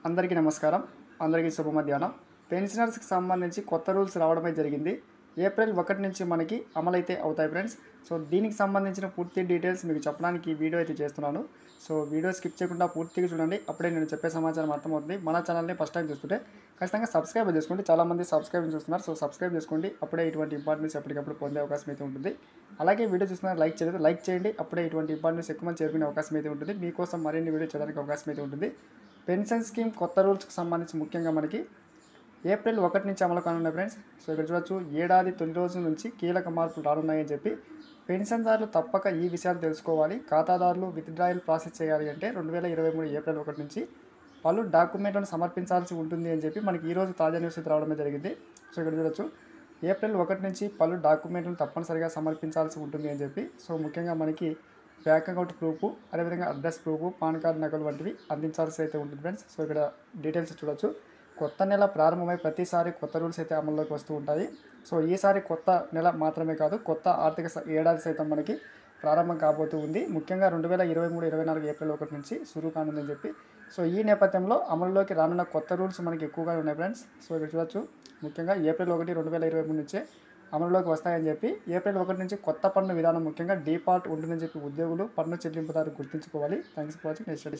అందరికీ నమస్కారం అందరికీ శుభ మధ్యాహ్నం పెన్షనర్స్కి సంబంధించి కొత్త రూల్స్ రావడమే జరిగింది ఏప్రిల్ ఒకటి నుంచి మనకి అమలైతే అవుతాయి ఫ్రెండ్స్ సో దీనికి సంబంధించిన పూర్తి డీటెయిల్స్ మీకు చెప్పడానికి ఈ వీడియో అయితే చేస్తున్నాను సో వీడియో స్కిప్ చేయకుండా పూర్తిగా చూడండి అప్పుడే నేను చెప్పే సమాచారం అర్థమవుతుంది మన ఛానల్ని ఫస్ట్ టైం చూస్తుంటే ఖచ్చితంగా సబ్స్క్రైబ్ చేసుకోండి చాలామంది సబ్స్క్రైబ్ చూస్తున్నారు సో సబ్స్క్రైబ్ చేసుకోండి అప్పుడే ఇటువంటి ఇంపార్టెన్స్ ఎప్పటికప్పుడు పొందే అవకాశం అయితే ఉంటుంది అలాగే వీడియో చూస్తున్నారు లైక్ చేయలేదు లైక్ చేయండి అప్పుడే ఇటువంటి ఇంపార్టెన్స్ ఎక్కువ మంది చేరుకునే అవకాశం అయితే ఉంటుంది మీకోసం మరిన్ని వీడియో చేయడానికి అవకాశం అయితే ఉంటుంది పెన్షన్ స్కీమ్ కొత్త రూల్స్కి సంబంధించి ముఖ్యంగా మనకి ఏప్రిల్ ఒకటి నుంచి అమలు కానున్నాయి ఫ్రెండ్స్ సో ఇక్కడ చూడొచ్చు ఏడాది తొలి రోజుల నుంచి కీలక మార్పులు రానున్నాయని చెప్పి పెన్షన్దారులు తప్పక ఈ విషయాలు తెలుసుకోవాలి ఖాతాదారులు విత్డ్రాయల్ ప్రాసెస్ చేయాలి అంటే రెండు వేల ఇరవై మూడు ఏప్రిల్ ఒకటి నుంచి పలు డాక్యుమెంట్లను సమర్పించాల్సి ఉంటుంది అని చెప్పి మనకి ఈరోజు తాజా న్యూస్ అయితే రావడమే జరిగింది సో ఇక్కడ చూడొచ్చు ఏప్రిల్ ఒకటి నుంచి పలు డాక్యుమెంట్లను తప్పనిసరిగా సమర్పించాల్సి ఉంటుంది అని చెప్పి సో ముఖ్యంగా మనకి బ్యాంక్ అకౌంట్ ప్రూఫ్ అదేవిధంగా అడ్రస్ ప్రూఫ్ పాన్ కార్డ్ నకలు వంటివి అందించాల్సి అయితే ఉంటుంది ఫ్రెండ్స్ సో ఇక్కడ డీటెయిల్స్ చూడొచ్చు కొత్త నెల ప్రారంభమై ప్రతిసారి కొత్త రూల్స్ అయితే అమల్లోకి వస్తూ ఉంటాయి సో ఈసారి కొత్త నెల మాత్రమే కాదు కొత్త ఆర్థిక స- ఏడాది సైతం మనకి ప్రారంభం కాబోతూ ఉంది ముఖ్యంగా రెండు వేల ఇరవై మూడు ఇరవై నాలుగు ఏప్రిల్ ఒకటి నుంచి సురువు కానుందని చెప్పి సో ఈ నేపథ్యంలో అమలులోకి రానున్న కొత్త రూల్స్ మనకి ఎక్కువగా ఉన్నాయి ఫ్రెండ్స్ సో ఇక్కడ చూడొచ్చు ముఖ్యంగా ఏప్రిల్ ఒకటి రెండు వేల ఇరవై మూడు నుంచే అమలులోకి వస్తాయని చెప్పి ఏప్రిల్ ఒకటి నుంచి కొత్త పన్ను విధానం ముఖ్యంగా డీపార్ట్ ఉంటుందని చెప్పి ఉద్యోగులు పన్ను చెల్లింపుదారు గుర్తుంచుకోవాలి థ్యాంక్స్ ఫర్ వాచింగ్ నెక్స్ట్